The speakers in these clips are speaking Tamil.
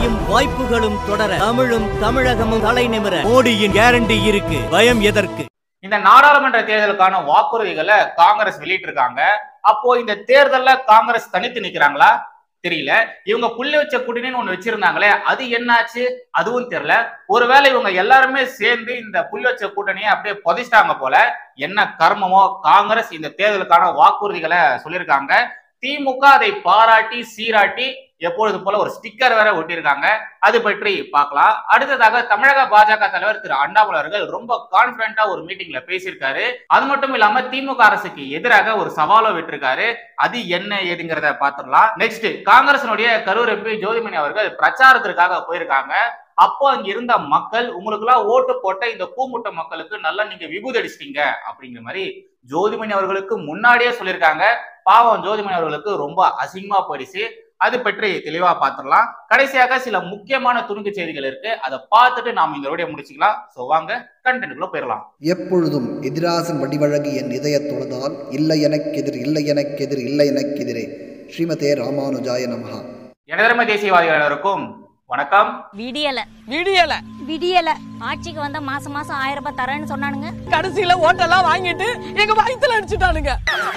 வெற்றியும் வாய்ப்புகளும் தொடர தமிழும் தமிழகமும் தலை நிமிர மோடியின் கேரண்டி இருக்கு பயம் எதற்கு இந்த நாடாளுமன்ற தேர்தலுக்கான வாக்குறுதிகளை காங்கிரஸ் வெளியிட்டிருக்காங்க அப்போ இந்த தேர்தல்ல காங்கிரஸ் தனித்து நிக்கிறாங்களா தெரியல இவங்க புள்ளி வச்ச கூட்டணின்னு ஒண்ணு வச்சிருந்தாங்களே அது என்னாச்சு அதுவும் தெரியல ஒருவேளை இவங்க எல்லாருமே சேர்ந்து இந்த புள்ளி வச்ச கூட்டணியை அப்படியே புதைச்சிட்டாங்க போல என்ன கர்மமோ காங்கிரஸ் இந்த தேர்தலுக்கான வாக்குறுதிகளை சொல்லியிருக்காங்க திமுக அதை பாராட்டி சீராட்டி எப்பொழுது போல ஒரு ஸ்டிக்கர் வேற ஒட்டியிருக்காங்க அது பற்றி பார்க்கலாம் அடுத்ததாக தமிழக பாஜக தலைவர் திரு அண்ணாமலை அவர்கள் ரொம்ப கான்பிடண்டா ஒரு மீட்டிங்ல பேசியிருக்காரு அது மட்டும் இல்லாம திமுக அரசுக்கு எதிராக ஒரு சவாலும் விட்டிருக்காரு அது என்ன ஏதுங்கிறத பாத்துடலாம் நெக்ஸ்ட் காங்கிரசினுடைய கரூர் எம்பி ஜோதிமணி அவர்கள் பிரச்சாரத்திற்காக போயிருக்காங்க அப்போ அங்க இருந்த மக்கள் உங்களுக்கு எல்லாம் ஓட்டு போட்ட இந்த பூமுட்ட மக்களுக்கு நல்லா நீங்க விபூதி அடிச்சிட்டீங்க அப்படிங்கிற மாதிரி ஜோதிமணி அவர்களுக்கு முன்னாடியே சொல்லியிருக்காங்க பாவம் ஜோதிமணி அவர்களுக்கு ரொம்ப அசிங்கமா போயிடுச்சு அது பற்றி தெளிவா பார்த்துடலாம் கடைசியாக சில முக்கியமான துணுக்கு செய்திகள் இருக்கு அதை பார்த்துட்டு நாம இந்த வீடியோ முடிச்சுக்கலாம் சோ வாங்க கண்டென்ட்குள்ள போயிடலாம் எப்பொழுதும் எதிராசன் வடிவழகு என் இதயத் தொழுதால் இல்லை எனக்கெதிர் இல்லை எனக்கெதிர் இல்லை எனக்கெதிரே ஸ்ரீமதே ராமானுஜாய நமஹா எனதர்ம தேசியவாதிகள் அனைவருக்கும் வணக்கம் விடியல விடியல விடியல ஆட்சிக்கு வந்தா மாசம் மாசம் ஆயிரம் ரூபாய் தரேன்னு சொன்னானுங்க கடைசியில ஓட்டெல்லாம் வாங்கிட்டு எங்க வயித்துல அடிச்சுட்டானுங்க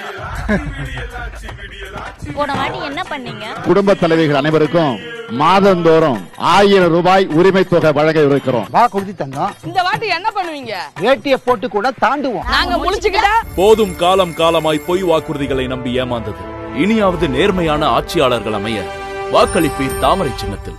போன வாட்டி என்ன பண்ணீங்க குடும்ப தலைவிகள் அனைவருக்கும் மாதந்தோறும் ஆயிரம் ரூபாய் உரிமை தொகை வழங்க இருக்கிறோம் வா கொடுத்து தந்தோம் இந்த வாட்டி என்ன பண்ணுவீங்க வேட்டிய போட்டு கூட தாண்டுவோம் நாங்க முழிச்சுக்கிட்டா போதும் காலம் காலமாய் பொய் வாக்குறுதிகளை நம்பி ஏமாந்தது இனியாவது நேர்மையான ஆட்சியாளர்கள் அமைய வாக்களிப்பீர் தாமரை சின்னத்தில்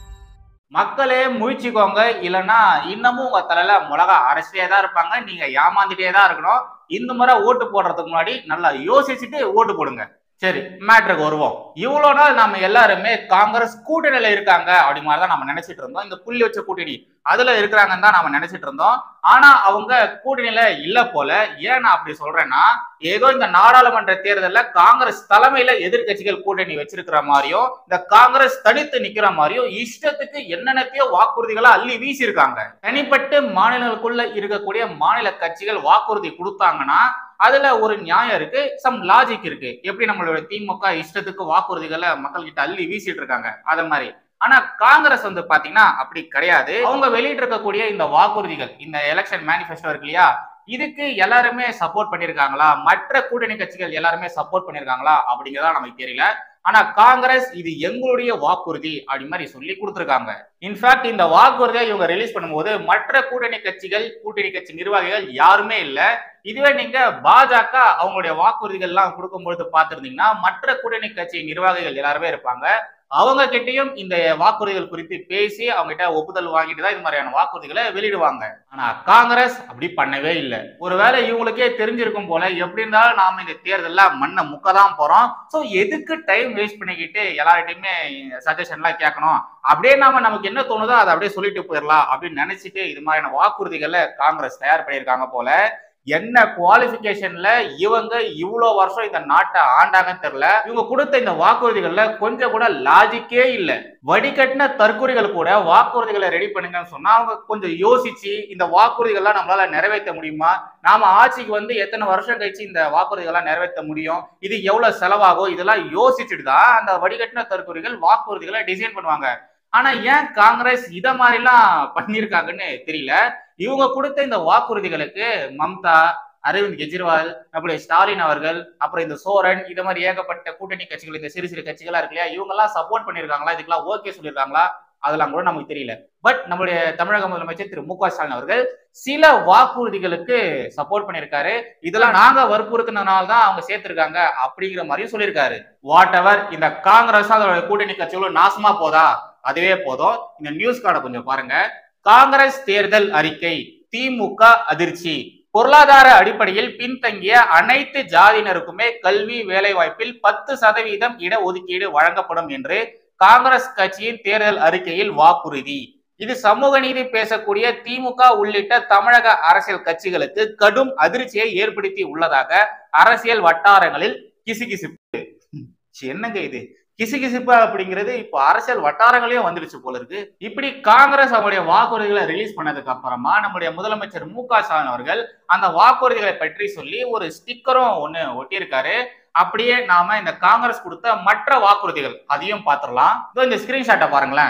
மக்களே முழிச்சுக்கோங்க இல்லைன்னா இன்னமும் உங்க தலையில மிளகா அரைச்சிட்டே தான் இருப்பாங்க நீங்க ஏமாந்துட்டே தான் இருக்கணும் இந்த முறை ஓட்டு போடுறதுக்கு முன்னாடி நல்லா யோசிச்சுட்டு ஓட்டு போடுங்க சரி மேட்ருக்கு வருவோம் இவ்வளவு நாள் நம்ம எல்லாருமே காங்கிரஸ் கூட்டணியில இருக்காங்க அப்படி மாதிரி தான் நம்ம நினைச்சிட்டு இருந்தோம் இந்த புள்ளி வச்ச கூட்டணி அதுல இருக்கிறாங்கன்னு தான் நம்ம நினைச்சிட்டு இருந்தோம் ஆனா அவங்க கூட்டணியில இல்ல போல ஏன் நான் அப்படி சொல்றேன்னா ஏதோ இந்த நாடாளுமன்ற தேர்தல்ல காங்கிரஸ் தலைமையில எதிர்க்கட்சிகள் கூட்டணி வச்சிருக்கிற மாதிரியும் இந்த காங்கிரஸ் தனித்து நிக்கிற மாதிரியும் இஷ்டத்துக்கு என்னென்னத்தையோ வாக்குறுதிகளை அள்ளி வீசியிருக்காங்க தனிப்பட்டு மாநிலங்களுக்குள்ள இருக்கக்கூடிய மாநில கட்சிகள் வாக்குறுதி கொடுத்தாங்கன்னா அதுல ஒரு நியாயம் இருக்கு சம் லாஜிக் இருக்கு எப்படி நம்மளோட திமுக இஷ்டத்துக்கு வாக்குறுதிகளை மக்கள் கிட்ட அள்ளி வீசிட்டு இருக்காங்க அத மாதிரி ஆனா காங்கிரஸ் வந்து பாத்தீங்கன்னா அப்படி கிடையாது அவங்க வெளியிட்டு இருக்கக்கூடிய இந்த வாக்குறுதிகள் இந்த எலெக்ஷன் மேனிஃபெஸ்டோ இருக்கு இல்லையா இதுக்கு எல்லாருமே சப்போர்ட் பண்ணிருக்காங்களா மற்ற கூட்டணி கட்சிகள் எல்லாருமே சப்போர்ட் பண்ணிருக்காங்களா அப்படிங்கிறதா நமக்கு தெரியல ஆனா காங்கிரஸ் இது எங்களுடைய வாக்குறுதி அப்படி மாதிரி சொல்லி கொடுத்துருக்காங்க இன்ஃபேக்ட் இந்த வாக்குறுதியை இவங்க ரிலீஸ் பண்ணும்போது மற்ற கூட்டணி கட்சிகள் கூட்டணி கட்சி நிர்வாகிகள் யாருமே இல்ல இதுவே நீங்க பாஜக அவங்களுடைய வாக்குறுதிகள் எல்லாம் கொடுக்கும்பொழுது பார்த்திருந்தீங்கன்னா மற்ற கூட்டணி கட்சி நிர்வாகிகள் எல்லாருமே இருப்பாங்க அவங்க கிட்டயும் இந்த வாக்குறுதிகள் குறித்து பேசி அவங்க கிட்ட ஒப்புதல் வாங்கிட்டு தான் இது மாதிரியான வாக்குறுதிகளை வெளியிடுவாங்க ஆனா காங்கிரஸ் அப்படி பண்ணவே இல்லை ஒருவேளை இவங்களுக்கே தெரிஞ்சிருக்கும் போல எப்படி இருந்தாலும் நாம இந்த தேர்தல்ல மண்ணை முக்க தான் போறோம் சோ எதுக்கு டைம் வேஸ்ட் பண்ணிக்கிட்டு எல்லார்கிட்டயுமே சஜஷன்லாம் கேட்கணும் அப்படியே நாம நமக்கு என்ன தோணுதோ அதை அப்படியே சொல்லிட்டு போயிடலாம் அப்படின்னு நினைச்சிட்டு இது மாதிரியான வாக்குறுதிகளை காங்கிரஸ் தயார் பண்ணியிருக்காங்க போல என்ன குவாலிபிகேஷன்ல இவங்க இவ்வளவு வருஷம் இந்த நாட்டை ஆண்டாங்கன்னு தெரியல இவங்க கொடுத்த இந்த வாக்குறுதிகள்ல கொஞ்சம் கூட லாஜிக்கே இல்ல வடிகட்டின தற்கொலைகள் கூட வாக்குறுதிகளை ரெடி பண்ணுங்கன்னு சொன்னா அவங்க கொஞ்சம் யோசிச்சு இந்த வாக்குறுதிகள்லாம் நம்மளால நிறைவேற்ற முடியுமா நாம ஆட்சிக்கு வந்து எத்தனை வருஷம் கழிச்சு இந்த வாக்குறுதிகள்லாம் நிறைவேற்ற முடியும் இது எவ்வளவு செலவாகும் இதெல்லாம் யோசிச்சுட்டு தான் அந்த வடிகட்டின தற்கொலைகள் வாக்குறுதிகளை டிசைன் பண்ணுவாங்க ஆனா ஏன் காங்கிரஸ் இத மாதிரிலாம் பண்ணிருக்காங்கன்னு தெரியல இவங்க கொடுத்த இந்த வாக்குறுதிகளுக்கு மம்தா அரவிந்த் கெஜ்ரிவால் நம்முடைய ஸ்டாலின் அவர்கள் அப்புறம் இந்த சோரன் இது மாதிரி ஏகப்பட்ட கூட்டணி கட்சிகள் இந்த சிறு சிறு கட்சிகளா இருக்கு இல்லையா இவங்க எல்லாம் சப்போர்ட் பண்ணிருக்காங்களா இதுக்கெல்லாம் ஓகே சொல்லியிருக்காங்களா அதெல்லாம் கூட நமக்கு தெரியல பட் நம்மளுடைய தமிழக முதலமைச்சர் திரு மு க ஸ்டாலின் அவர்கள் சில வாக்குறுதிகளுக்கு சப்போர்ட் பண்ணியிருக்காரு இதெல்லாம் நாங்க வற்புறுத்தினால தான் அவங்க சேர்த்திருக்காங்க அப்படிங்கிற மாதிரியும் சொல்லியிருக்காரு வாட் எவர் இந்த காங்கிரஸ் அதோட கூட்டணி கட்சிகளும் நாசமா போதா அதுவே போதும் இந்த நியூஸ் கார்டை கொஞ்சம் பாருங்க காங்கிரஸ் தேர்தல் அறிக்கை திமுக அதிர்ச்சி பொருளாதார அடிப்படையில் பின்தங்கிய அனைத்து ஜாதியினருக்குமே கல்வி வேலைவாய்ப்பில் பத்து சதவீதம் இட ஒதுக்கீடு வழங்கப்படும் என்று காங்கிரஸ் கட்சியின் தேர்தல் அறிக்கையில் வாக்குறுதி இது சமூக நீதி பேசக்கூடிய திமுக உள்ளிட்ட தமிழக அரசியல் கட்சிகளுக்கு கடும் அதிர்ச்சியை ஏற்படுத்தி உள்ளதாக அரசியல் வட்டாரங்களில் கிசுகிசுப்பு என்னங்க இது கிசுகிசுப்பு அப்படிங்கிறது இப்போ அரசியல் வட்டாரங்களையும் வந்துருச்சு போல இருக்கு இப்படி காங்கிரஸ் அவங்களுடைய வாக்குறுதிகளை ரிலீஸ் பண்ணதுக்கு அப்புறமா நம்முடைய முதலமைச்சர் மு க ஸ்டாலின் அவர்கள் அந்த வாக்குறுதிகளை பற்றி சொல்லி ஒரு ஸ்டிக்கரும் ஒண்ணு ஒட்டியிருக்காரு அப்படியே நாம இந்த காங்கிரஸ் கொடுத்த மற்ற வாக்குறுதிகள் அதையும் பார்த்துடலாம் இதோ இந்த ஸ்கிரீன்ஷாட்டை பாருங்களேன்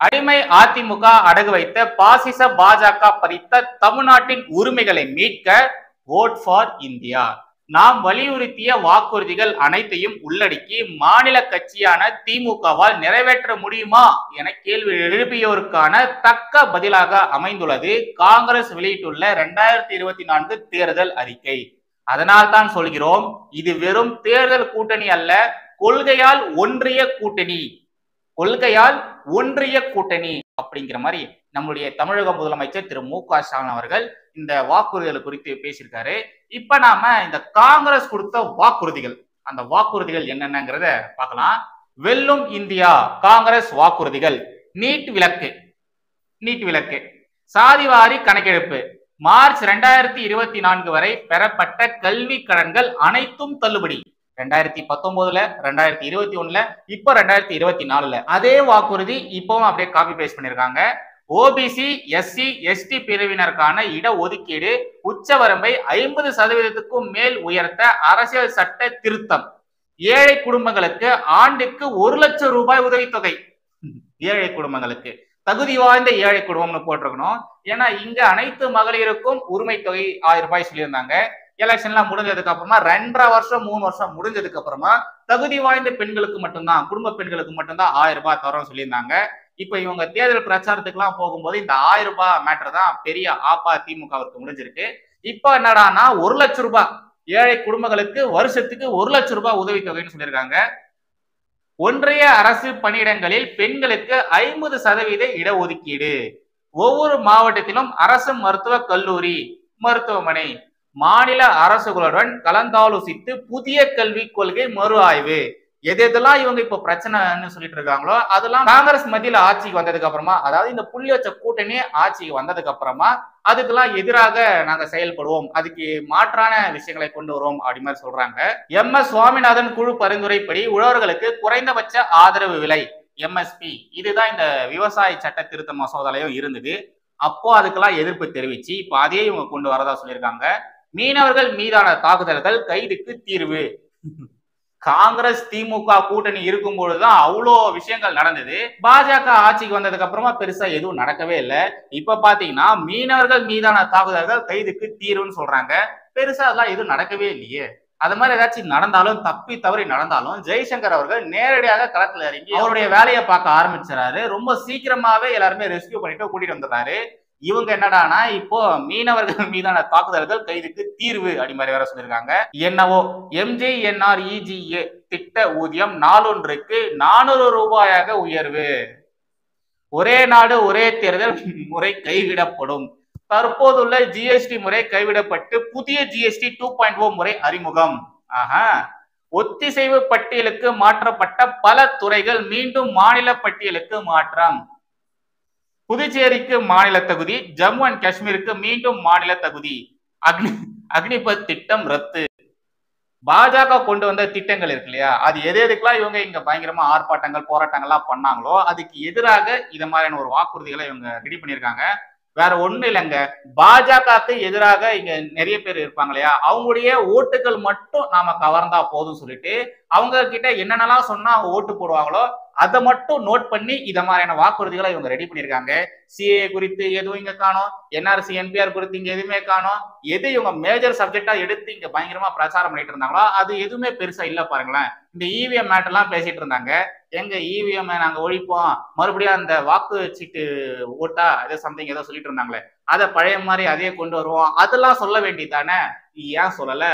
அடிமை அதிமுக அடகு வைத்த பாசிச பாஜக பறித்த தமிழ்நாட்டின் உரிமைகளை மீட்க ஓட் ஃபார் இந்தியா நாம் வலியுறுத்திய வாக்குறுதிகள் அனைத்தையும் உள்ளடக்கி மாநில கட்சியான திமுகவால் நிறைவேற்ற முடியுமா என கேள்வி எழுப்பியோருக்கான தக்க பதிலாக அமைந்துள்ளது காங்கிரஸ் வெளியிட்டுள்ள இரண்டாயிரத்தி இருபத்தி நான்கு தேர்தல் அறிக்கை அதனால் தான் சொல்கிறோம் இது வெறும் தேர்தல் கூட்டணி அல்ல கொள்கையால் ஒன்றிய கூட்டணி கொள்கையால் ஒன்றிய கூட்டணி அப்படிங்கிற மாதிரி நம்முடைய தமிழக முதலமைச்சர் திரு மு க ஸ்டாலின் அவர்கள் இந்த வாக்குறுதிகள் குறித்து பேசியிருக்காரு இப்ப நாம இந்த காங்கிரஸ் கொடுத்த வாக்குறுதிகள் அந்த வாக்குறுதிகள் என்னென்னங்கிறத பார்க்கலாம் வெல்லும் இந்தியா காங்கிரஸ் வாக்குறுதிகள் நீட் விலக்கு நீட் விலக்கு சாதிவாரி கணக்கெடுப்பு மார்ச் ரெண்டாயிரத்தி இருபத்தி நான்கு வரை பெறப்பட்ட கல்வி கடன்கள் அனைத்தும் தள்ளுபடி ரெண்டாயிரத்தி பத்தொன்பதுல ரெண்டாயிரத்தி இருபத்தி ஒண்ணுல இப்போ ரெண்டாயிரத்தி இருபத்தி நாலுல அதே வாக்குறுதி இப்பவும் அப்படியே காப்பி பேஸ்ட் பண்ணிருக்காங்க ஓபிசி எஸ்சி எஸ்டி பிரிவினருக்கான இட ஒதுக்கீடு உச்சவரம்பை ஐம்பது சதவீதத்துக்கும் மேல் உயர்த்த அரசியல் சட்ட திருத்தம் ஏழை குடும்பங்களுக்கு ஆண்டுக்கு ஒரு லட்சம் ரூபாய் உதவித்தொகை ஏழை குடும்பங்களுக்கு தகுதி வாய்ந்த ஏழை குடும்பம்னு போட்டிருக்கணும் ஏன்னா இங்க அனைத்து மகளிருக்கும் உரிமை தொகை ஆயிரம் ரூபாய் சொல்லியிருந்தாங்க எலெக்ஷன்லாம் முடிஞ்சதுக்கு அப்புறமா ரெண்டரை வருஷம் மூணு வருஷம் முடிஞ்சதுக்கு அப்புறமா தகுதி வாய்ந்த பெண்களுக்கு மட்டும்தான் குடும்ப பெண்களுக்கு மட்டும்தான் ஆயிரம் ரூபாய் தரோம் சொல்லியிருந்தாங்க இப்ப இவங்க தேர்தல் பிரச்சாரத்துக்குலாம் போகும்போது இந்த ஆயிரம் ரூபாய் மேட்டர் தான் பெரிய ஆப்பா திமுகவிற்கு முடிஞ்சிருக்கு இப்போ என்னடான்னா ஒரு லட்சம் ரூபாய் ஏழை குடும்பங்களுக்கு வருஷத்துக்கு ஒரு லட்சம் ரூபாய் உதவித்தொகைன்னு சொல்லியிருக்காங்க ஒன்றிய அரசு பணியிடங்களில் பெண்களுக்கு ஐம்பது சதவீத இடஒதுக்கீடு ஒவ்வொரு மாவட்டத்திலும் அரசு மருத்துவக் கல்லூரி மருத்துவமனை மாநில அரசுகளுடன் கலந்தாலோசித்து புதிய கல்விக் கொள்கை மறு ஆய்வு எது எதெல்லாம் இவங்க இப்ப பிரச்சனைன்னு சொல்லிட்டு இருக்காங்களோ அதெல்லாம் காங்கிரஸ் மத்தியில ஆட்சிக்கு வந்ததுக்கு அப்புறமா அதாவது இந்த புள்ளி வச்ச கூட்டணி ஆட்சிக்கு வந்ததுக்கு அப்புறமா அதுக்கெல்லாம் எதிராக நாங்க செயல்படுவோம் அதுக்கு மாற்றான விஷயங்களை கொண்டு வருவோம் அப்படி மாதிரி சொல்றாங்க எம் எஸ் சுவாமிநாதன் குழு பரிந்துரைப்படி உழவர்களுக்கு குறைந்தபட்ச ஆதரவு விலை எம்எஸ்பி இதுதான் இந்த விவசாய சட்ட திருத்த மசோதாலையும் இருந்தது அப்போ அதுக்கெல்லாம் எதிர்ப்பு தெரிவிச்சு இப்போ அதையே இவங்க கொண்டு வரதா சொல்லியிருக்காங்க மீனவர்கள் மீதான தாக்குதல்கள் கைதுக்கு தீர்வு காங்கிரஸ் திமுக கூட்டணி இருக்கும் பொழுதுதான் அவ்வளோ விஷயங்கள் நடந்தது பாஜக ஆட்சிக்கு வந்ததுக்கு அப்புறமா பெருசா எதுவும் நடக்கவே இல்லை இப்ப பாத்தீங்கன்னா மீனவர்கள் மீதான தாக்குதல்கள் கைதுக்கு தீர்வுன்னு சொல்றாங்க பெருசா அதெல்லாம் எதுவும் நடக்கவே இல்லையே அது மாதிரி ஏதாச்சும் நடந்தாலும் தப்பி தவறி நடந்தாலும் ஜெய்சங்கர் அவர்கள் நேரடியாக களத்துல இறங்கி அவருடைய வேலையை பார்க்க ஆரம்பிச்சிடறாரு ரொம்ப சீக்கிரமாவே எல்லாருமே ரெஸ்கியூ பண்ணிட்டு கூட்டிட்டு வந்துடுறாரு இவங்க என்னடானா இப்போ மீனவர்கள் மீதான தாக்குதல்கள் கைதுக்கு தீர்வு அப்படி மாதிரி வேற சொல்லியிருக்காங்க என்னவோ எம்ஜிஎன்ஆர்இஜிஏ திட்ட ஊதியம் நாளொன்றுக்கு நானூறு ரூபாயாக உயர்வு ஒரே நாடு ஒரே தேர்தல் முறை கைவிடப்படும் தற்போதுள்ள ஜிஎஸ்டி முறை கைவிடப்பட்டு புதிய ஜிஎஸ்டி டூ பாயிண்ட் ஓ முறை அறிமுகம் ஆஹா ஒத்திசைவு பட்டியலுக்கு மாற்றப்பட்ட பல துறைகள் மீண்டும் மாநில பட்டியலுக்கு மாற்றம் புதுச்சேரிக்கு மாநில தகுதி ஜம்மு அண்ட் காஷ்மீருக்கு மீண்டும் மாநில தகுதி அக்னி அக்னிபத் திட்டம் ரத்து பாஜக கொண்டு வந்த திட்டங்கள் இருக்கு இல்லையா அது எது எதுக்கெல்லாம் இவங்க இங்க பயங்கரமா ஆர்ப்பாட்டங்கள் போராட்டங்கள்லாம் பண்ணாங்களோ அதுக்கு எதிராக இது மாதிரியான ஒரு வாக்குறுதிகளை இவங்க ரெடி பண்ணியிருக்காங்க வேற ஒண்ணு இல்லைங்க பாஜகவுக்கு எதிராக இங்க நிறைய பேர் இருப்பாங்க இல்லையா அவங்களுடைய ஓட்டுகள் மட்டும் நாம கவர்ந்தா போதும் சொல்லிட்டு அவங்க கிட்ட என்னென்னலாம் சொன்னா அவங்க ஓட்டு போடுவாங்களோ அதை மட்டும் நோட் பண்ணி இத மாதிரியான வாக்குறுதிகளை இவங்க ரெடி பண்ணியிருக்காங்க சிஏ குறித்து எதுவும் இங்க காணும் என்ஆர்சி என்பிஆர் குறித்து இங்க எதுவுமே காணும் எது இவங்க மேஜர் சப்ஜெக்டா எடுத்து இங்க பயங்கரமா பிரச்சாரம் பண்ணிட்டு இருந்தாங்களோ அது எதுவுமே பெருசா இல்ல பாருங்களேன் இந்த இவிஎம் மேட்டெல்லாம் பேசிட்டு இருந்தாங்க எங்க இவிஎம் நாங்க ஒழிப்போம் மறுபடியும் அந்த வாக்கு சீட்டு ஓட்டா ஏதோ சம்திங் ஏதோ சொல்லிட்டு இருந்தாங்களே அதை பழைய மாதிரி அதே கொண்டு வருவோம் அதெல்லாம் சொல்ல வேண்டியதானே ஏன் சொல்லல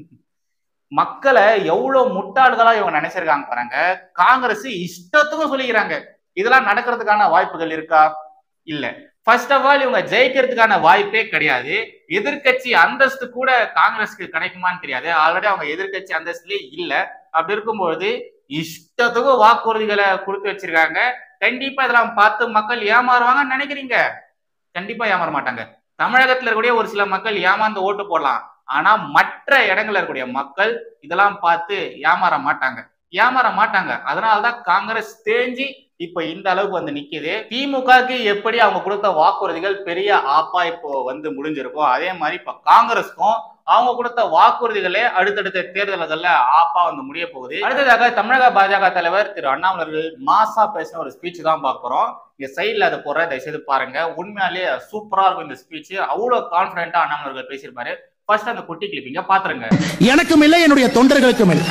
மக்களை எவ்வளவு முட்டாள்களா இவங்க நினைச்சிருக்காங்க பாருங்க காங்கிரஸ் இஷ்டத்துக்கும் சொல்லிக்கிறாங்க இதெல்லாம் நடக்கிறதுக்கான வாய்ப்புகள் இருக்கா இல்ல ஃபர்ஸ்ட் ஆஃப் ஆல் இவங்க ஜெயிக்கிறதுக்கான வாய்ப்பே கிடையாது எதிர்க்கட்சி அந்தஸ்து கூட காங்கிரஸ்க்கு கிடைக்குமான்னு தெரியாது ஆல்ரெடி அவங்க எதிர்க்கட்சி அந்தஸ்துலயே இல்ல அப்படி இருக்கும்பொழுது இஷ்டத்துக்கும் வாக்குறுதிகளை கொடுத்து வச்சிருக்காங்க கண்டிப்பா இதெல்லாம் பார்த்து மக்கள் ஏமாறுவாங்கன்னு நினைக்கிறீங்க கண்டிப்பா ஏமாற மாட்டாங்க தமிழகத்துல இருக்கக்கூடிய ஒரு சில மக்கள் ஏமாந்து ஓட்டு போடலாம் ஆனா மற்ற இடங்கள்ல இருக்கக்கூடிய மக்கள் இதெல்லாம் பார்த்து ஏமாற மாட்டாங்க ஏமாற மாட்டாங்க அதனாலதான் காங்கிரஸ் தேஞ்சி இப்ப இந்த அளவுக்கு வந்து நிக்குது திமுகக்கு எப்படி அவங்க கொடுத்த வாக்குறுதிகள் பெரிய ஆப்பா இப்போ வந்து முடிஞ்சிருக்கோ அதே மாதிரி இப்ப காங்கிரஸ்க்கும் அவங்க கொடுத்த வாக்குறுதிகளே அடுத்தடுத்த தேர்தல்கள்ல ஆப்பா வந்து முடிய போகுது அடுத்ததாக தமிழக பாஜக தலைவர் திரு அண்ணாமலர்கள் மாசா பேசின ஒரு ஸ்பீச் தான் பார்க்கிறோம் இங்க சைட்ல அதை போடுற தயவுசெய்து பாருங்க உண்மையாலேயே சூப்பரா இருக்கும் இந்த ஸ்பீச் அவ்வளவு கான்பிடண்டா அண்ணாமலர்கள் பேசியிருப்பாரு ஃபர்ஸ்ட் அந்த குட்டி கிளிப்பிங்க பாத்துருங்க எனக்கும் இல்லை என்னுடைய தொண்டர்களுக்கும் இல்லை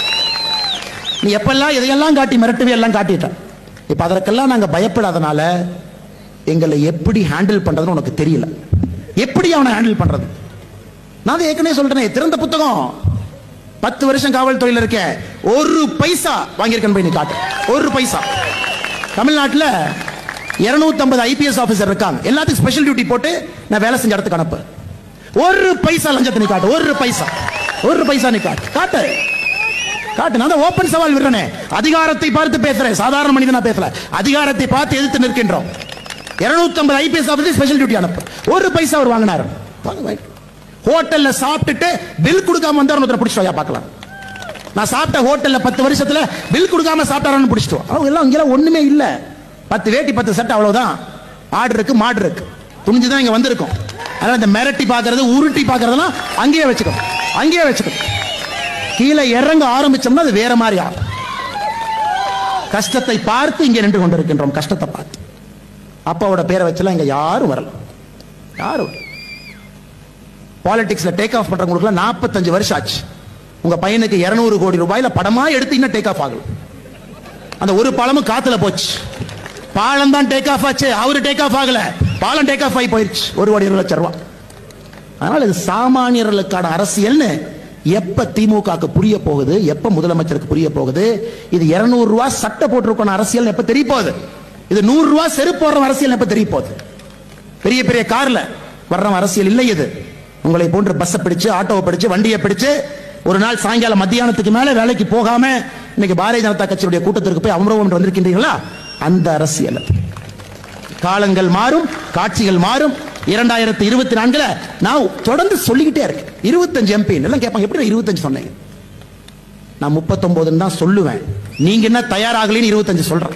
நீ எப்பெல்லாம் எதையெல்லாம் காட்டி மிரட்டுவே எல்லாம் காட்டிட்ட இப்ப அதற்கெல்லாம் நாங்க பயப்படாதனால எங்களை எப்படி ஹேண்டில் பண்றதுன்னு உனக்கு தெரியல எப்படி அவனை ஹேண்டில் பண்றது நான் அதை ஏற்கனவே சொல்றேன் திறந்த புத்தகம் பத்து வருஷம் காவல்துறையில் இருக்க ஒரு பைசா வாங்கியிருக்கேன் போய் நீ காட்டு ஒரு பைசா தமிழ்நாட்டில் 250 ஐபிஎஸ் ஆபீசர் இருக்காங்க எல்லாத்துக்கும் ஸ்பெஷல் டியூட்டி போட்டு நான் வேலை செஞ்ச இடத்துக்கு அனுப்பு ஒரு பைசா லஞ்சத்தை நீ காட்டு ஒரு பைசா ஒரு பைசா நீ காட்டு காட்டு காட்டு நான் தான் ஓபன் சவால் விடுறேனே அதிகாரத்தை பார்த்து பேசுறேன் சாதாரண மனிதனா பேசல அதிகாரத்தை பார்த்து எதிர்த்து நிற்கின்றோம் 250 ஐபிஎஸ் ஆபீசர் ஸ்பெஷல் டியூட்டி அனுப்பு ஒரு பைசா அவர் வாங்கினாரு வாங்க, வாங்க. ஹோட்டல்ல சாப்பிட்டுட்டு பில் கொடுக்காம வந்தார் ஒருத்தர் பிடிச்சிட்டு வாயா பார்க்கலாம் நான் சாப்பிட்ட ஹோட்டல்ல பத்து வருஷத்துல பில் கொடுக்காம சாப்பிட்டாரான்னு பிடிச்சிட்டு வா. அவங்க எல்லாம் இங்கெல்லாம் ஒண்ணுமே இல்ல பத்து வேட்டி பத்து சட்டை அவ்வளவுதான் ஆடு இருக்கு மாடு இருக்கு துணிஞ்சுதான் இங்க வந்திருக்கும் அதனால இந்த மிரட்டி பாக்குறது உருட்டி பாக்குறதெல்லாம் அங்கேயே வச்சுக்கணும் அங்கேயே வச்சுக்கணும் கீழே இறங்க ஆரம்பிச்சோம்னா அது வேற மாதிரி ஆகும் கஷ்டத்தை பார்த்து இங்கே நின்று கொண்டிருக்கின்றோம் கஷ்டத்தை பார்த்து அப்பாவோட பேரை வச்செல்லாம் இங்க யாரும் வரல யாரும் வரல. பாலிடிக்ஸ்ல டேக் ஆஃப் பண்றவங்களுக்கு நாற்பத்தஞ்சு வருஷம் ஆச்சு உங்க பையனுக்கு 200 கோடி ரூபாயில படமா எடுத்து இன்னும் டேக் ஆஃப் ஆகல அந்த ஒரு பாலமும் காத்துல போச்சு பாலம் தான் டேக் ஆஃப் ஆச்சு அவரு டேக் ஆஃப் ஆகல பாலம் டேக் ஆஃப் ஆகி போயிருச்சு ஒரு கோடி இருபது லட்சம் ரூபாய் அதனால இது சாமானியர்களுக்கான அரசியல்னு எப்ப திமுகக்கு புரிய போகுது எப்ப முதலமைச்சருக்கு புரிய போகுது இது 200 ரூபாய் சட்டை போட்டிருக்கணும் அரசியல் எப்ப தெரிய போகுது இது நூறு ரூபாய் செருப்பு போடுற அரசியல் எப்ப தெரிய போகுது பெரிய பெரிய கார்ல வர்ற அரசியல் இல்லை இது உங்களை போன்று பஸ்ஸை பிடிச்சு ஆட்டோவை பிடிச்சு வண்டியை பிடிச்சு ஒரு நாள் சாயங்காலம் மத்தியானத்துக்கு மேல வேலைக்கு போகாம இன்னைக்கு பாரதிய ஜனதா கட்சியுடைய கூட்டத்திற்கு போய் அமர்வோம் என்று வந்திருக்கின்றீர்களா அந்த அரசியல் அது. காலங்கள் மாறும் காட்சிகள் மாறும் இரண்டாயிரத்தி இருபத்தி நான்குல நான் தொடர்ந்து சொல்லிக்கிட்டே இருக்கேன் இருபத்தஞ்சு எம்பி எல்லாம் கேட்பாங்க எப்படி இருபத்தஞ்சு சொன்னேன் நான் முப்பத்தொன்பதுன்னு தான் சொல்லுவேன் நீங்க என்ன தயாராகலன்னு இருபத்தஞ்சு சொல்றேன்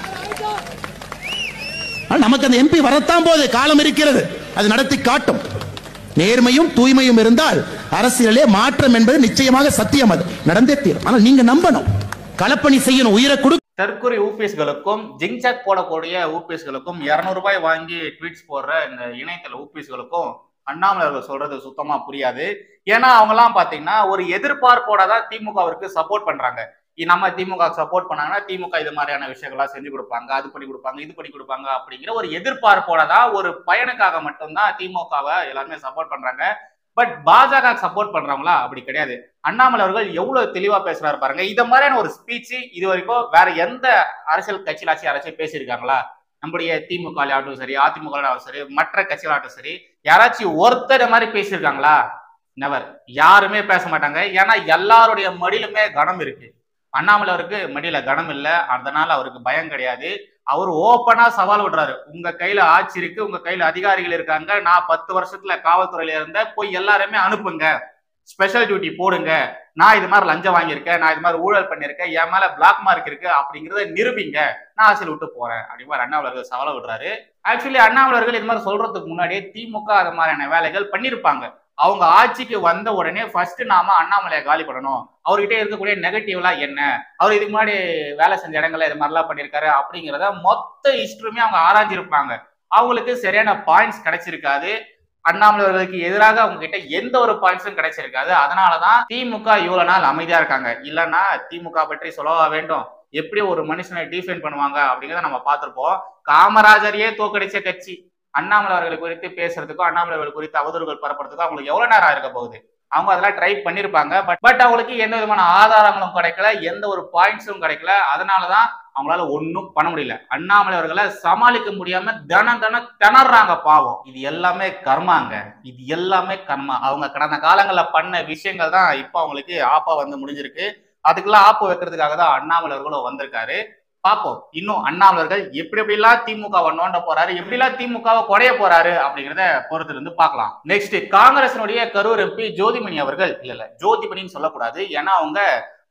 ஆனா நமக்கு அந்த எம்பி வரத்தான் போது காலம் இருக்கிறது அது நடத்தி காட்டும் நேர்மையும் தூய்மையும் இருந்தால் அரசியலே மாற்றம் என்பது நிச்சயமாக சத்தியம் அது நடந்தே தீரும் ஆனால் நீங்க நம்பணும் களப்பணி செய்யணும் உயிரை கொடு தற்கொலை ஊபிஎஸ்களுக்கும் ஜிங்சாக் போடக்கூடிய ஊபிஎஸ்களுக்கும் இருநூறு ரூபாய் வாங்கி ட்வீட்ஸ் போடுற இந்த இணையதள ஊபிஎஸ்களுக்கும் அண்ணாமலை அவர்கள் சொல்றது சுத்தமா புரியாது ஏன்னா அவங்கலாம் பாத்தீங்கன்னா ஒரு எதிர்பார்ப்போட தான் திமுகவிற்கு சப்போர்ட் பண்றாங்க இ- நம்ம திமுக சப்போர்ட் பண்ணாங்கன்னா திமுக இது மாதிரியான விஷயங்கள்லாம் செஞ்சு கொடுப்பாங்க அது பண்ணி கொடுப்பாங்க இது பண்ணி கொடுப்பாங்க அப்படிங்கிற ஒரு எதிர்பார்ப்போட தான் ஒரு பயனுக்காக மட்டும்தான் திமுகவை எல்லாருமே சப்போர்ட் பண்றாங்க பட் பாஜக சப்போர்ட் பண்றவங்களா அப்படி கிடையாது அண்ணாமலை அவர்கள் எவ்வளவு தெளிவா பேசுறாரு பாருங்க இந்த மாதிரியான ஒரு ஸ்பீச் இது வரைக்கும் வேற எந்த அரசியல் கட்சியிலாச்சும் யாராச்சும் பேசியிருக்காங்களா நம்முடைய திமுக ஆகட்டும் சரி அதிமுக ஆகட்டும் சரி மற்ற கட்சிகளாகட்டும் சரி யாராச்சும் ஒருத்தர் இந்த மாதிரி பேசியிருக்காங்களா நெவர் யாருமே பேச மாட்டாங்க ஏன்னா எல்லாருடைய மடியிலுமே கனம் இருக்கு அண்ணாமலை அவருக்கு மடியில கனம் இல்லை அதனால அவருக்கு பயம் கிடையாது அவர் ஓப்பனா சவால் விடுறாரு உங்க கையில ஆட்சி இருக்கு உங்க கையில அதிகாரிகள் இருக்காங்க நான் பத்து வருஷத்துல காவல்துறையில இருந்த போய் எல்லாருமே அனுப்புங்க ஸ்பெஷல் டியூட்டி போடுங்க நான் இது மாதிரி லஞ்சம் வாங்கியிருக்கேன் நான் இது மாதிரி ஊழல் பண்ணியிருக்கேன் என் மேல பிளாக் மார்க் இருக்கு அப்படிங்கறத நிரூபிங்க நான் அரசியல் விட்டு போறேன் அப்படி மாதிரி அண்ணாமலர்கள் சவாலை விடுறாரு ஆக்சுவலி அண்ணாமலர்கள் இது மாதிரி சொல்றதுக்கு முன்னாடியே திமுக அது மாதிரியான வேலைகள் பண்ணியிருப்பாங்க அவங்க ஆட்சிக்கு வந்த உடனே ஃபர்ஸ்ட் நாம அண்ணாமலையை காலி பண்ணணும் அவர்கிட்ட இருக்கக்கூடிய நெகட்டிவ்லாம் என்ன அவர் இதுக்கு முன்னாடி வேலை செஞ்ச இடங்கள்ல இது மாதிரிலாம் பண்ணியிருக்காரு அப்படிங்கிறத மொத்த ஹிஸ்டரியுமே அவங்க ஆராய்ஞ்சிருப்பாங்க அவங்களுக்கு சரியான பாயிண்ட்ஸ் கிடைச்சிருக்காது அண்ணாமலை அவர்களுக்கு எதிராக அவங்க கிட்ட எந்த ஒரு பாயிண்ட்ஸும் கிடைச்சிருக்காது அதனாலதான் திமுக இவ்வளவு நாள் அமைதியா இருக்காங்க இல்லைன்னா திமுக பற்றி சொல்லவா வேண்டும் எப்படி ஒரு மனுஷனை டிஃபைன் பண்ணுவாங்க அப்படிங்கிறத நம்ம பார்த்திருப்போம் காமராஜரையே தோக்கடிச்ச கட்சி அண்ணாமலை அவர்களை குறித்து பேசுறதுக்கும் அண்ணாமலை அவர்கள் குறித்து அவதூறுகள் பரப்புறதுக்கும் அவங்களுக்கு எவ்வளவு நேரம் இருக்க போகுது அவங்க அதெல்லாம் ட்ரை பண்ணிருப்பாங்க பட் பட் அவங்களுக்கு எந்த விதமான ஆதாரங்களும் கிடைக்கல எந்த ஒரு பாயிண்ட்ஸும் கிடைக்கல அதனாலதான் அவங்களால ஒன்றும் பண்ண முடியல அண்ணாமலை அவர்களை சமாளிக்க முடியாம தினம் தினம் திணறாங்க பாவம் இது எல்லாமே கர்மாங்க இது எல்லாமே கர்மா அவங்க கடந்த காலங்கள்ல பண்ண விஷயங்கள் தான் இப்போ அவங்களுக்கு ஆப்பா வந்து முடிஞ்சிருக்கு அதுக்கெல்லாம் ஆப்பு வைக்கிறதுக்காக தான் அண்ணாமலை அவர்களும் வந்திருக்காரு பார்ப்போம் இன்னும் அண்ணாமலர்கள் எப்படி எப்படிலாம் திமுகவை நோண்ட போறாரு எப்படிலாம் திமுகவை குறைய போறாரு அப்படிங்கிறத பொறுத்து இருந்து பார்க்கலாம் நெக்ஸ்ட் காங்கிரசினுடைய கரூர் எம்பி ஜோதிமணி அவர்கள் இல்ல இல்ல ஜோதிமணின்னு சொல்லக்கூடாது ஏன்னா அவங்க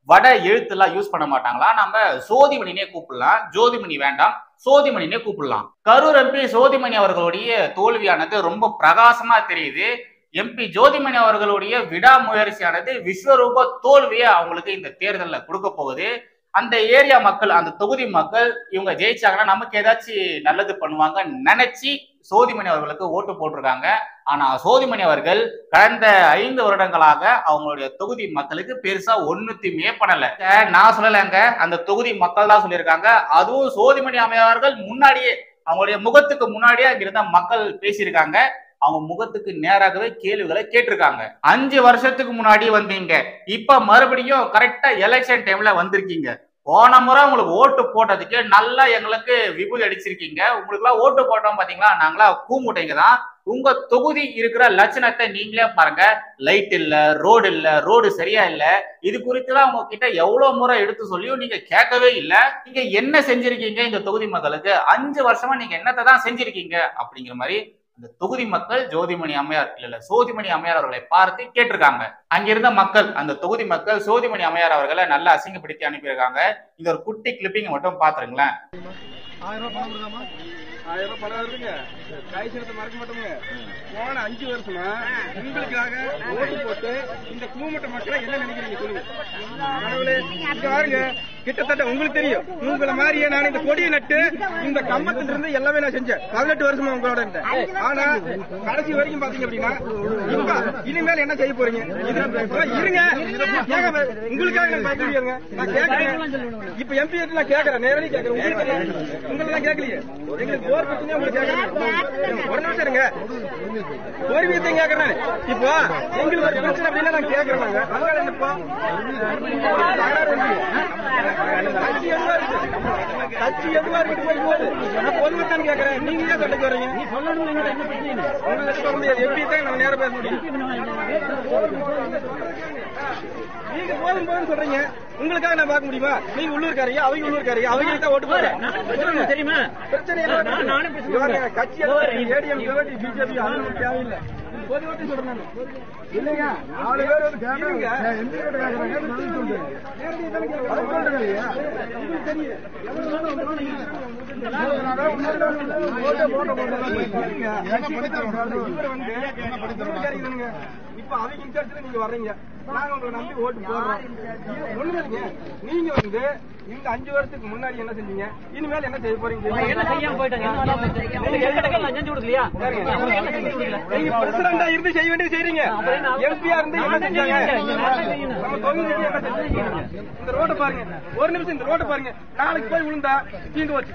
வட எழுத்துலாம் யூஸ் பண்ண மாட்டாங்களா நம்ம சோதிமணினே கூப்பிடலாம் ஜோதிமணி வேண்டாம் சோதிமணினே கூப்பிடலாம் கரூர் எம்பி சோதிமணி அவர்களுடைய தோல்வியானது ரொம்ப பிரகாசமா தெரியுது எம்பி ஜோதிமணி அவர்களுடைய விடாமுயற்சியானது விஸ்வரூப தோல்வியை அவங்களுக்கு இந்த தேர்தலில் கொடுக்க போகுது அந்த ஏரியா மக்கள் அந்த தொகுதி மக்கள் இவங்க ஜெயிச்சாங்கன்னா நமக்கு ஏதாச்சும் நல்லது பண்ணுவாங்க நினைச்சு சோதிமணி அவர்களுக்கு ஓட்டு போட்டிருக்காங்க ஆனா சோதிமணி அவர்கள் கடந்த ஐந்து வருடங்களாக அவங்களுடைய தொகுதி மக்களுக்கு பெருசா ஒண்ணுத்தையுமே பண்ணல அஹ் நான் சொல்லலைங்க அந்த தொகுதி மக்கள் தான் சொல்லியிருக்காங்க அதுவும் சோதிமணி அமையாளர்கள் முன்னாடியே அவங்களுடைய முகத்துக்கு முன்னாடியே அங்க இருந்த மக்கள் பேசியிருக்காங்க அவங்க முகத்துக்கு நேராகவே கேள்விகளை கேட்டிருக்காங்க அஞ்சு வருஷத்துக்கு முன்னாடி வந்தீங்க இப்ப மறுபடியும் கரெக்டா எலெக்ஷன் டைம்ல வந்திருக்கீங்க போன முறை உங்களுக்கு ஓட்டு போட்டதுக்கு நல்லா எங்களுக்கு விபூதி அடிச்சிருக்கீங்க உங்களுக்கு எல்லாம் ஓட்டு போட்டோம் பாத்தீங்களா நாங்களா கூமுட்டைங்க தான் உங்க தொகுதி இருக்கிற லட்சணத்தை நீங்களே பாருங்க லைட் இல்ல ரோடு இல்ல ரோடு சரியா இல்ல இது குறித்துலாம் உங்ககிட்ட எவ்வளவு முறை எடுத்து சொல்லியும் நீங்க கேட்கவே இல்ல நீங்க என்ன செஞ்சிருக்கீங்க இந்த தொகுதி மக்களுக்கு அஞ்சு வருஷமா நீங்க என்னத்தை தான் செஞ்சிருக்கீங்க அப்படிங்கிற மாதிரி அந்த தொகுதி மக்கள் ஜோதிமணி அம்மையார் இல்ல இல்ல சோதிமணி அம்மையார் அவர்களை பார்த்து கேட்டிருக்காங்க அங்கிருந்த மக்கள் அந்த தொகுதி மக்கள் சோதிமணி அம்மையார் அவர்களை நல்லா அசிங்கப்படுத்தி அனுப்பியிருக்காங்க இந்த ஒரு குட்டி கிளிப்பிங் மட்டும் பாத்துருங்களேன் ஆயிரம் ரூபாய் பணம் கொடுக்காமா ஆயிரம் ரூபாய் பணம் வருதுங்க காய் சேர்த்து மறக்க மாட்டோங்க போன அஞ்சு வருஷமா உங்களுக்காக ஓட்டு போட்டு இந்த கூமட்ட மக்களை என்ன நினைக்கிறீங்க சொல்லுங்க கடவுளே இங்க பாருங்க கிட்டத்தட்ட உங்களுக்கு தெரியும் உங்களை மாதிரியே நான் இந்த கொடியை நட்டு இந்த கம்பத்துல இருந்து எல்லாமே நான் செஞ்சேன் பதினெட்டு வருஷமா உங்களோட இருந்தேன் ஆனா கடைசி வரைக்கும் பாத்தீங்க அப்படின்னா இப்ப இனிமேல் என்ன செய்ய போறீங்க இது இருங்க கேட்க உங்களுக்காக நான் பயப்படுவீங்க நான் கேட்கறேன் இப்ப எம்பி நான் கேட்கறேன் நேரடி கேட்கறேன் உங்களுக்கு உங்களை நான் கேட்கலையே எங்களுக்கு போர் பிரச்சனையே உங்களுக்கு கேட்கறேன் ஒரு நிமிஷம் இருங்க ஒரு விஷயம் கேட்கறேன் இப்போ எங்களுக்கு ஒரு பிரச்சனை அப்படின்னா நான் கேட்கறேன் நாங்க அதனால என்னப்பா தகராறு வந்து கட்சி எதுவா இருக்கு கட்சி எதுவா இருக்கு போய் போகுது நான் பொதுமக்கள் கேட்கறேன் நீங்க ஏன் சண்டைக்கு வர்றீங்க நீ சொல்லணும் உங்களுக்கு சொல்ல முடியாது எப்படி தான் நம்ம நேரம் பேச முடியும் நீங்க போதும் போதும் சொல்றீங்க உங்களுக்காக நான் பார்க்க முடியுமா நீங்க உள்ளூர்காரங்க அவங்க உள்ளூர்காரங்க அவங்க தான் ஓட்டு போறேன் தெரியுமா பிரச்சனை என்ன கட்சி ஏடிஎம் பிஜேபி அது தேவையில்லை பொது ஓட்டு சொல்றேன் நான் இல்லைங்க நாலு பேர் வந்து கேட்கறாங்க எந்த ஓட்டு கேட்கறாங்க சொல்லுங்க நேரடியாக தானே கேட்கறாங்க. அது சொல்றேங்க இல்லையா? உங்களுக்கு தெரியும். எவ்வளவு வேணும் உங்களுக்கு வேணும். ஓட்டே போட்ட போட்டதெல்லாம் போயிருக்கீங்க. இவர் வந்து உள்ளூர்காரங்க தானுங்க. இப்ப அவங்க இன்சார்ஜ்ல நீங்க வர்றீங்க நாங்க உங்களை நம்பி ஓட்டு போடுறோம் ஒண்ணுமே இல்லைங்க நீங்க வந்து இந்த அஞ்சு வருஷத்துக்கு முன்னாடி என்ன செஞ்சீங்க இனிமேல் என்ன செய்ய போறீங்க என்ன செய்யாம நீங்க பிரசிடண்டா இருந்து செய்ய வேண்டியது செய்றீங்க எம்பியா இருந்து என்ன செஞ்சாங்க நம்ம தொகுதியில என்ன செஞ்சீங்க இந்த ரோட பாருங்க ஒரு நிமிஷம் இந்த ரோட பாருங்க நாளைக்கு போய் விழுந்தா தீண்டு வச்சு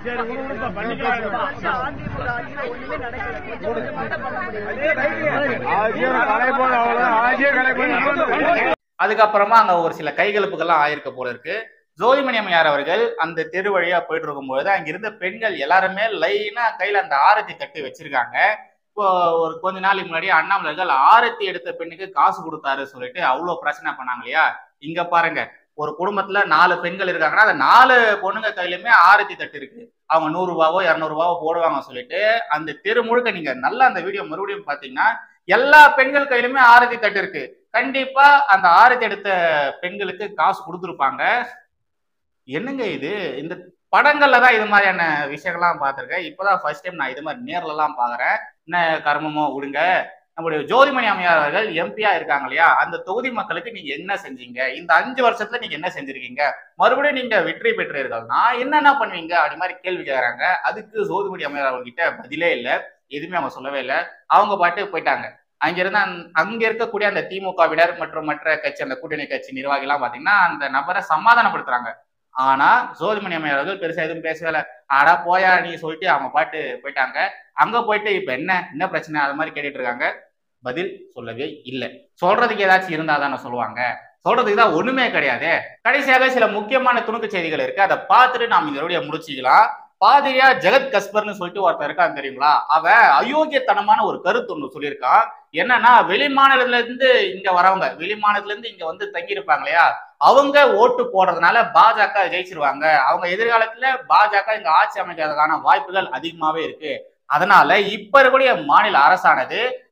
அதுக்கப்புறமா அங்க ஒரு சில கைகலப்புகள்லாம் ஆயிருக்க போல இருக்கு ஜோதிமணி அம்மையார் அவர்கள் அந்த தெரு வழியா போயிட்டு இருக்கும்போது அங்க இருந்த பெண்கள் எல்லாருமே லைனா கையில அந்த ஆரத்தி தட்டு வச்சிருக்காங்க இப்போ ஒரு கொஞ்ச நாளைக்கு முன்னாடி அண்ணாமலர்கள் ஆரத்தி எடுத்த பெண்ணுக்கு காசு கொடுத்தாரு சொல்லிட்டு அவ்வளவு பிரச்சனை பண்ணாங்க இல்லையா இங்க பாருங்க ஒரு குடும்பத்துல நாலு பெண்கள் இருக்காங்கன்னா அந்த நாலு பொண்ணுங்க கையிலுமே ஆரத்தி தட்டு இருக்கு அவங்க நூறு ரூபாவோ இருநூறு ரூபாவோ போடுவாங்க சொல்லிட்டு அந்த தெரு முழுக்க நீங்க நல்லா அந்த வீடியோ மறுபடியும் பாத்தீங்கன்னா எல்லா பெண்கள் கையிலுமே ஆரத்தி தட்டு இருக்கு கண்டிப்பா அந்த ஆரத்தி எடுத்த பெண்களுக்கு காசு கொடுத்துருப்பாங்க என்னங்க இது இந்த படங்கள்ல தான் இது மாதிரியான விஷயங்கள்லாம் பார்த்துருக்கேன் இப்போதான் ஃபர்ஸ்ட் டைம் நான் இது மாதிரி நேர்ல எல்லாம் பாக்குறேன் என்ன கர்மமோ விடுங்க நம்முடைய ஜோதிமணி அம்மையார் அவர்கள் எம்பியா இருக்காங்க இல்லையா அந்த தொகுதி மக்களுக்கு நீங்க என்ன செஞ்சீங்க இந்த அஞ்சு வருஷத்துல நீங்க என்ன செஞ்சிருக்கீங்க மறுபடியும் நீங்க வெற்றி பெற்றீர்கள்னா என்னென்ன பண்ணுவீங்க அப்படி மாதிரி கேள்வி கேட்கறாங்க அதுக்கு ஜோதிமணி அம்மையார் அவர்கிட்ட பதிலே இல்லை எதுவுமே அவங்க சொல்லவே இல்லை அவங்க பாட்டு போயிட்டாங்க அங்க இருந்த அந்த- அங்க இருக்கக்கூடிய அந்த திமுகவினர் மற்றும் மற்ற கட்சி அந்த கூட்டணி கட்சி நிர்வாகி எல்லாம் பாத்தீங்கன்னா அந்த நபரை சமாதானப்படுத்துறாங்க ஆனா ஜோதிமணி அம்மையார் அவர்கள் பெருசா எதுவும் பேசவே இல்லை ஆடா போயா நீ சொல்லிட்டு அவங்க பாட்டு போயிட்டாங்க அங்க போயிட்டு இப்ப என்ன என்ன பிரச்சனை அது மாதிரி கேட்டுட்டு இருக்காங்க பதில் சொல்லவே இல்லை சொல்றதுக்கு ஏதாச்சும் இருந்தா தானே சொல்லுவாங்க சொல்றதுக்கு தான் ஒண்ணுமே கிடையாது கடைசியாக சில முக்கியமான துணுக்கு செய்திகள் இருக்கு அதை பார்த்துட்டு நாம் இந்த வீடியோ முடிச்சுக்கலாம் பாதிரியா ஜெகத் கஸ்பர்னு சொல்லிட்டு ஒருத்தர் இருக்கான் தெரியுங்களா அவன் அயோக்கியத்தனமான ஒரு கருத்து ஒண்ணு சொல்லியிருக்கான் என்னன்னா வெளி மாநிலத்துல இருந்து இங்க வரவங்க வெளி மாநிலத்துல இருந்து இங்க வந்து தங்கி இருப்பாங்க இல்லையா அவங்க ஓட்டு போடுறதுனால பாஜக ஜெயிச்சிருவாங்க அவங்க எதிர்காலத்துல பாஜக இங்க ஆட்சி அமைக்கிறதுக்கான வாய்ப்புகள் அதிகமாவே இருக்கு அதனால இப்ப இருக்கக்கூடிய மாநில அரசானது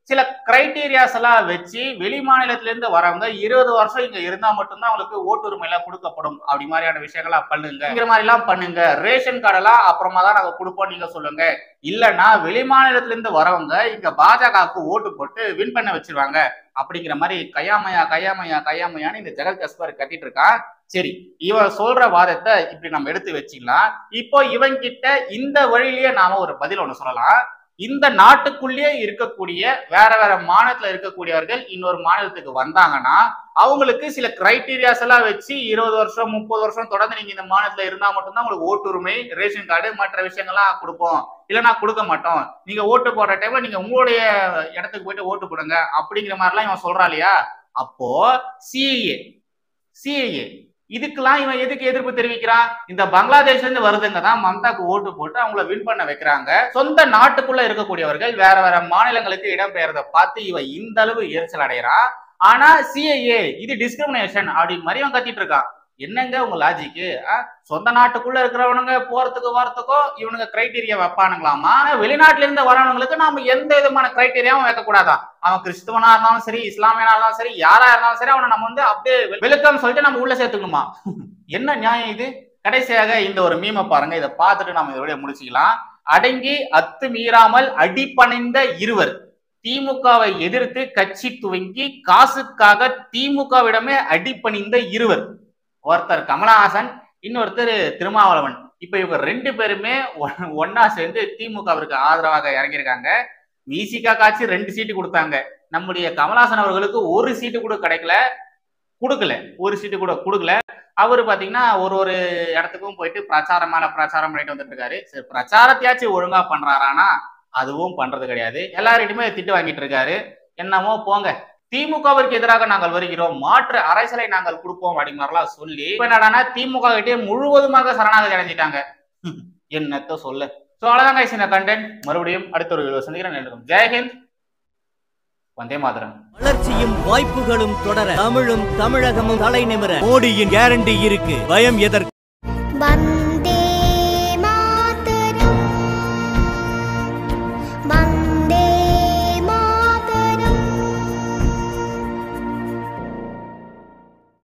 சில கிரைட்டீரியாஸ் எல்லாம் வச்சு வெளி மாநிலத்துல இருந்து வரவங்க இருபது வருஷம் இங்க இருந்தா மட்டும்தான் அவங்களுக்கு ஓட்டுரிமை எல்லாம் கொடுக்கப்படும் அப்படி மாதிரியான விஷயங்கள்லாம் பண்ணுங்க இந்த மாதிரி எல்லாம் பண்ணுங்க ரேஷன் கார்டு எல்லாம் அப்புறமா தான் நாங்க கொடுப்போம் நீங்க சொல்லுங்க இல்லைன்னா வெளி மாநிலத்துல இருந்து வரவங்க இங்க பாஜகவுக்கு ஓட்டு போட்டு வின் பண்ண வச்சிருவாங்க அப்படிங்கிற மாதிரி கையாமையா கையாமையா கையாமையான்னு இந்த ஜெகத் கஸ்பர் கத்திட்டு இருக்கான் சரி இவன் சொல்ற வாதத்தை இப்படி நம்ம எடுத்து வச்சுக்கலாம் இப்போ இவன் கிட்ட இந்த வழியிலேயே நாம ஒரு பதில் ஒண்ணு சொல்லலாம் இந்த நாட்டுக்குள்ளேயே இருக்கக்கூடிய வேற வேற மாநிலத்துல இருக்கக்கூடியவர்கள் இன்னொரு மாநிலத்துக்கு வந்தாங்கன்னா அவங்களுக்கு சில கிரைட்டீரியாஸ் எல்லாம் வச்சு இருபது வருஷம் முப்பது வருஷம் தொடர்ந்து நீங்க இந்த மாநிலத்துல இருந்தா மட்டும்தான் உங்களுக்கு ஓட்டுரிமை ரேஷன் கார்டு மற்ற விஷயங்கள்லாம் கொடுப்போம் இல்லைன்னா கொடுக்க மாட்டோம் நீங்க ஓட்டு போடுற டைம்ல நீங்க உங்களுடைய இடத்துக்கு போயிட்டு ஓட்டு போடுங்க அப்படிங்கிற மாதிரிலாம் இவன் சொல்றான் இல்லையா அப்போ சிஏஏ சிஏஏ இதுக்கெல்லாம் இவன் எதுக்கு எதிர்ப்பு தெரிவிக்கிறான் இந்த பங்களாதேஷ்ல இருந்து வருதுங்க தான் மம்தாக்கு ஓட்டு போட்டு அவங்கள வின் பண்ண வைக்கிறாங்க சொந்த நாட்டுக்குள்ள இருக்கக்கூடியவர்கள் வேற வேற மாநிலங்களுக்கு இடம்பெயர்றத பார்த்து இவன் இந்த அளவு எரிச்சல் அடைகிறான் ஆனா சிஏஏ இது டிஸ்கிரிமினேஷன் அப்படின்னு மாதிரி அவன் கத்திட்டு இருக்கான் என்னங்க உங்க லாஜிக்கு சொந்த நாட்டுக்குள்ள இருக்கிறவனுங்க போறதுக்கு வரத்துக்கும் இவனுங்க கிரைட்டீரியா வைப்பானுங்களாமா ஆனா வெளிநாட்டுல இருந்து வரவனுங்களுக்கு நாம எந்த விதமான கிரைட்டீரியாவும் வைக்க கூடாதான் அவன் கிறிஸ்துவனா இருந்தாலும் சரி இஸ்லாமியனா இருந்தாலும் சரி யாரா இருந்தாலும் சரி அவனை நம்ம வந்து அப்படியே வெலுக்கம் சொல்லிட்டு நம்ம உள்ள சேர்த்துக்கணுமா என்ன நியாயம் இது கடைசியாக இந்த ஒரு மீமை பாருங்க இதை பார்த்துட்டு நம்ம இதோட முடிச்சுக்கலாம் அடங்கி அத்து மீறாமல் அடிபணிந்த இருவர் திமுகவை எதிர்த்து கட்சி துவங்கி காசுக்காக திமுகவிடமே அடிபணிந்த இருவர் ஒருத்தர் கமலஹாசன் இன்னொருத்தர் திருமாவளவன் இப்ப இவங்க ரெண்டு பேருமே ஒ- ஒண்ணா சேர்ந்து திமுகவிற்கு ஆதரவாக இறங்கியிருக்காங்க விசிகா காட்சி ரெண்டு சீட்டு கொடுத்தாங்க நம்முடைய கமலஹாசன் அவர்களுக்கு ஒரு சீட்டு கூட கிடைக்கல கொடுக்கல ஒரு சீட்டு கூட கொடுக்கல அவரு பாத்தீங்கன்னா ஒரு ஒரு இடத்துக்கும் போயிட்டு பிரச்சாரம் மேல பிரச்சாரம் பண்ணிட்டு வந்துட்டு இருக்காரு சரி பிரச்சாரத்தையாச்சும் ஒழுங்கா பண்றாரானா அதுவும் பண்றது கிடையாது எல்லார்கிட்டயுமே திட்டு வாங்கிட்டு இருக்காரு என்னமோ போங்க திமுகவிற்கு எதிராக நாங்கள் வருகிறோம் மாற்று அரசியலை நாங்கள் கொடுப்போம் அப்படிங்கிறலாம் சொல்லி இப்ப என்னடான்னா திமுக கிட்டே முழுவதுமாக சரணாகதி அடைஞ்சிட்டாங்க என்னத்த சொல்ல சோ அவ்வளவுதான் guys இந்த கண்டென்ட் மறுபடியும் அடுத்த ஒரு video சந்திக்கிறேன் நன்றி. ஜெயஹிந்த் வந்தே மாதரம் வளர்ச்சியும் வாய்ப்புகளும் தொடர தமிழும் தமிழகமும் தலை நிமிர மோடியின் கேரண்டி இருக்கு பயம் எதற்கு வந்த